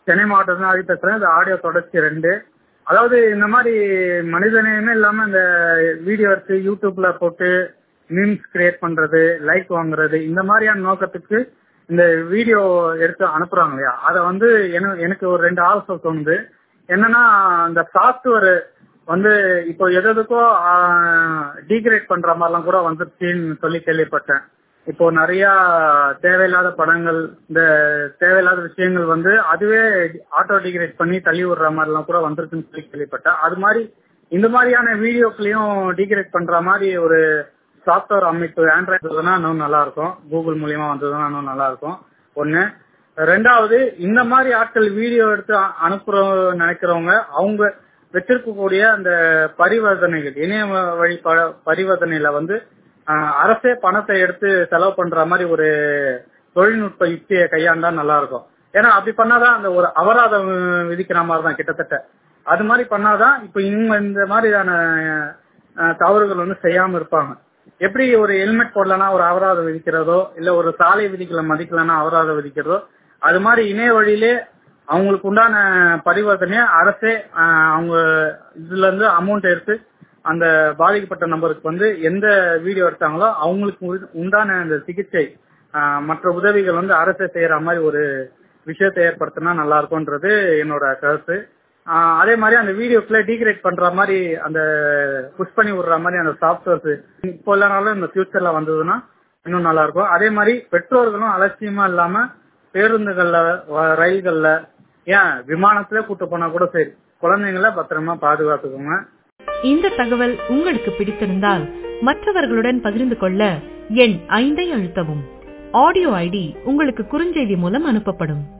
சென்னை மாவட்டத்தில் ஆகி பேசுறேன் இது ஆடியோ தொடர்ச்சி ரெண்டு அதாவது இந்த மாதிரி மனிதநேயமே இல்லாம இந்த வீடியோ எடுத்து யூடியூப்ல போட்டு மீம்ஸ் கிரியேட் பண்றது லைக் வாங்குறது இந்த மாதிரியான நோக்கத்துக்கு இந்த வீடியோ எடுத்து அனுப்புறாங்க இல்லையா அதை வந்து எனக்கு எனக்கு ஒரு ரெண்டு ஆலோசனை தோணுது என்னன்னா இந்த சாஃப்ட்வேர் வந்து இப்போ எது எதுக்கோ டீக்ரேட் பண்ற மாதிரிலாம் கூட வந்துருச்சுன்னு சொல்லி கேள்விப்பட்டேன் இப்போ நிறைய தேவையில்லாத படங்கள் இந்த தேவையில்லாத விஷயங்கள் வந்து அதுவே ஆட்டோ டிகிரேட் பண்ணி தள்ளி விடுற மாதிரிலாம் கூட வந்திருக்குன்னு சொல்லி கேள்விப்பட்டேன் அது மாதிரி இந்த மாதிரியான வீடியோக்களையும் டிகிரேட் பண்ற மாதிரி ஒரு சாஃப்ட்வேர் அமைப்பு ஆண்ட்ராய்டு இருந்ததுன்னா இன்னும் நல்லா இருக்கும் கூகுள் மூலியமா வந்ததுன்னா இன்னும் நல்லா இருக்கும் ஒண்ணு ரெண்டாவது இந்த மாதிரி ஆட்கள் வீடியோ எடுத்து அனுப்புற நினைக்கிறவங்க அவங்க வச்சிருக்கக்கூடிய அந்த பரிவர்த்தனைகள் இணைய வழி பரிவர்த்தனையில வந்து அரசே பணத்தை எடுத்து செலவு பண்ற மாதிரி ஒரு தொழில்நுட்ப யுக்தியை கையாண்டா நல்லா இருக்கும் ஏன்னா அப்படி பண்ணாதான் அந்த ஒரு அபராதம் விதிக்கிற மாதிரி தான் கிட்டத்தட்ட அது மாதிரி பண்ணாதான் இப்ப இவங்க இந்த மாதிரியான தவறுகள் வந்து செய்யாம இருப்பாங்க எப்படி ஒரு ஹெல்மெட் போடலன்னா ஒரு அபராதம் விதிக்கிறதோ இல்ல ஒரு சாலை விதிகளை மதிக்கலன்னா அபராதம் விதிக்கிறதோ அது மாதிரி இணைய வழியிலே அவங்களுக்கு உண்டான பரிவர்த்தனைய அரசே அவங்க இதுல இருந்து அமௌண்ட் எடுத்து அந்த பாதிக்கப்பட்ட நபருக்கு வந்து எந்த வீடியோ எடுத்தாங்களோ அவங்களுக்கு உண்டான அந்த சிகிச்சை மற்ற உதவிகள் வந்து அரசே செய்யற மாதிரி ஒரு விஷயத்தை ஏற்படுத்தினா நல்லா இருக்கும்ன்றது என்னோட கருத்து அதே மாதிரி அந்த வீடியோக்குள்ள டீக்ரேட் பண்ற மாதிரி அந்த புஷ் பண்ணி விடுற மாதிரி அந்த சாஃப்ட்வேர்ஸ் இப்போ இல்லைனாலும் இந்த ஃபியூச்சர்ல வந்ததுன்னா இன்னும் நல்லா இருக்கும் அதே மாதிரி பெற்றோர்களும் அலட்சியமா இல்லாம பேருந்துகள்ல ரயில்கள்ல ஏன் விமானத்திலே கூட்டு போனா கூட சரி குழந்தைங்கள பத்திரமா பாதுகாத்துக்கோங்க இந்த தகவல் உங்களுக்கு பிடித்திருந்தால் மற்றவர்களுடன் பகிர்ந்து கொள்ள எண் ஐந்தை அழுத்தவும் ஆடியோ ஐடி உங்களுக்கு குறுஞ்செய்தி மூலம் அனுப்பப்படும்